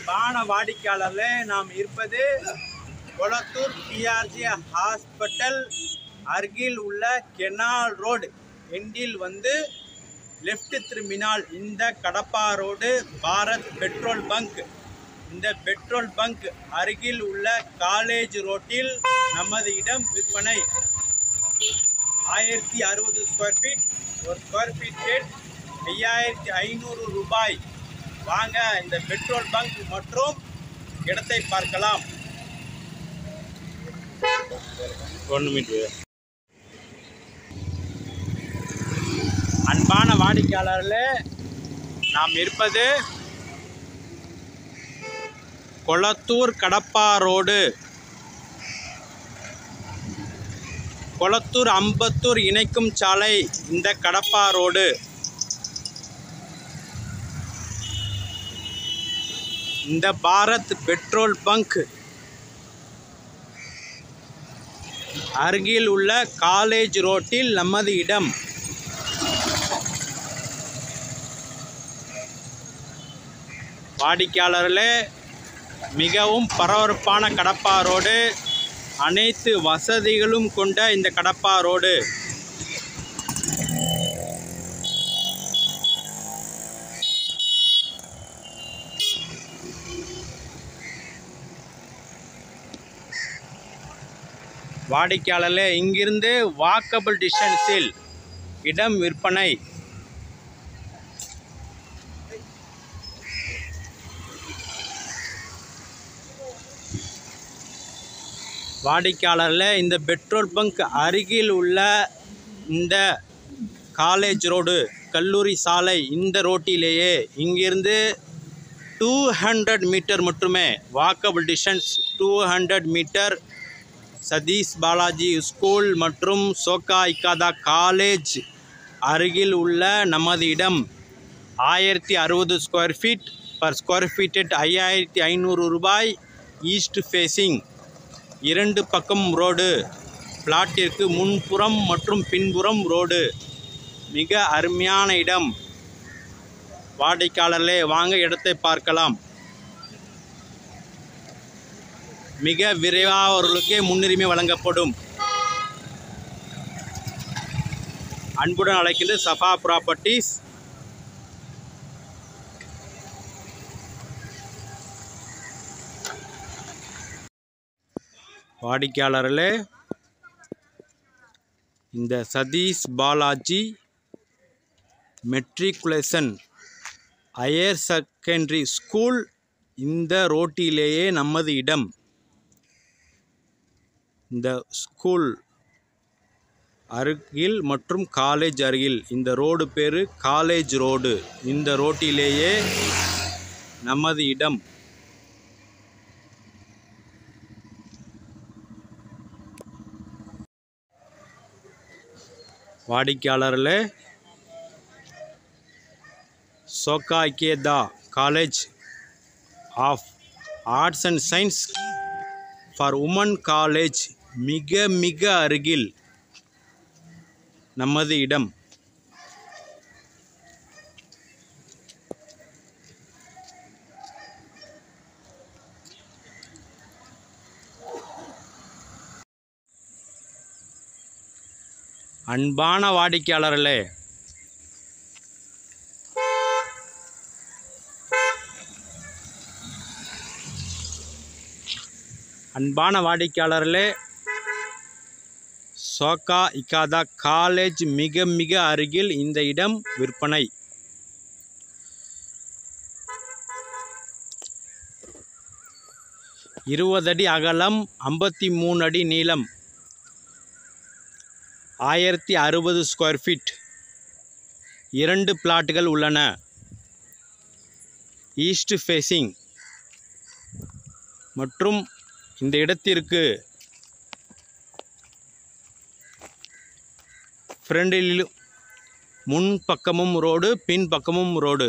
அன்பான வாடிக்கையாளர்களே நாம் இருப்பது கொளத்தூர் பிஆர்ஜி ஹாஸ்பிட்டல் அருகில் உள்ள கெனால் ரோடு எண்டில் வந்து லெஃப்ட் திரும்பினால் இந்த Kadappa road Bharat petrol bunk இந்த பெட்ரோல் பங்க் அருகில் உள்ள காலேஜ் ரோட்டில் நமது இடம் விற்பனை ஆயிரத்தி அறுபது ஸ்கொயர் ஃபீட் ஒரு ஸ்கொயர் ஃபீட் ரேட் ஐயாயிரத்தி ஐநூறு ரூபாய் வாங்க இந்த பெட்ரோல் பங்க் மற்றும் இடத்தை பார்க்கலாம் ஒன்று மீட்டர் அன்பான வாடிக்கையாளர்களே நாம் இருப்பது கொளத்தூர் கடப்பா ரோடு கொளத்தூர் அம்பத்தூர் இணைக்கும் சாலை இந்த கடப்பா ரோடு இந்த பாரத் பெட்ரோல் பங்க் அருகில் உள்ள காலேஜ் ரோட்டில் நமது இடம் வாடிக்கையாளர்களே மிகவும் பரபரப்பான கடப்பா ரோடு அனைத்து வசதிகளும் கொண்ட இந்த கடப்பா ரோடு வாடிக்கையாளர்களே இங்கிருந்து வாக்கபிள் டிஸ்டன்ஸில் இடம் விற்பனை வாடிக்கையாளரில் இந்த பெட்ரோல் பங்க் அருகில் உள்ள இந்த காலேஜ் ரோடு கல்லூரி சாலை இந்த ரோட்டிலேயே இங்கிருந்து டூ ஹண்ட்ரட் மீட்டர் மட்டுமே walkable distance two hundred metre Satish Balaji school மற்றும் சோக்கா இக்காதா காலேஜ் அருகில் உள்ள நமது இடம் ஆயிரத்தி அறுபது square feet per square feet ஐயாயிரத்தி ஐநூறு ரூபாய் ஈஸ்ட் ஃபேஸிங் இரண்டு பக்கம் ரோடு பிளாட்டிற்கு முன்புறம் மற்றும் பின்புறம் ரோடு மிக அருமையான இடம் வாடிக்கையாளர்களே வாங்க இடத்தை பார்க்கலாம் மிக விரைவாக அவர்களுக்கே முன்னுரிமை வழங்கப்படும் அன்புடன் அழைக்கின்ற சஃபா ப்ராப்பர்ட்டிஸ் வாடிக்கையாளர்களே இந்த Satish Balaji matriculation higher secondary school இந்த ரோட்டிலேயே நமது இடம் இந்த ஸ்கூல் அருகில் மற்றும் காலேஜ் அருகில் இந்த ரோடு பேர் காலேஜ் ரோடு இந்த ரோட்டிலேயே நமது இடம் வாடிக்கையாளர்களே சோகாக்கேதா college of arts and science for women college மிக மிக அருகில் நமது இடம் அன்பான வாடிக்கையாளர்களே அன்பான வாடிக்கையாளர்களே சோக்கா இக்காதா காலேஜ் மிக மிக அருகில் இந்த இடம் விற்பனை இருபது அடி அகலம் ஐம்பத்தி மூணு அடி நீளம் ஆயிரத்தி அறுபது ஸ்கொயர் ஃபீட் இரண்டு பிளாட்டுகள் உள்ளன ஈஸ்ட் ஃபேஸிங் மற்றும் இந்த இடத்திற்கு ஃப்ரண்டில் முன் பக்கமும் ரோடு பின் பக்கமும் ரோடு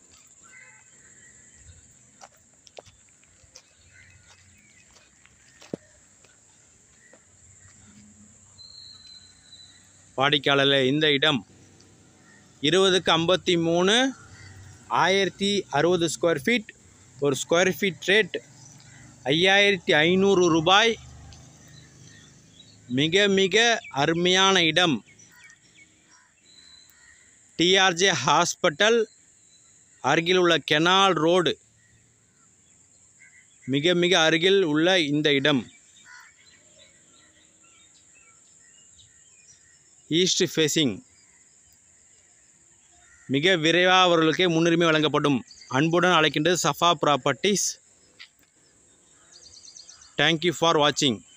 வாடிக்கையாளர் இந்த இடம் இருபதுக்கு ஐம்பத்தி மூணு ஆயிரத்தி அறுபது ஸ்கொயர் ஃபீட் ஒரு ஸ்கொயர் ஃபீட் ரேட் ஐயாயிரத்தி ஐநூறு ரூபாய் மிக மிக அருமையான இடம் டிஆர்ஜே ஹாஸ்பிட்டல் அருகில் உள்ள கெனால் ரோடு மிக மிக அருகில் உள்ள இந்த இடம் ஈஸ்ட் ஃபேஸிங் மிக விரைவாக அவர்களுக்கே முன்னுரிமை வழங்கப்படும் அன்புடன் அழைக்கின்றது சஃபா ப்ராப்பர்ட்டிஸ் தேங்க்யூ ஃபார் வாட்சிங்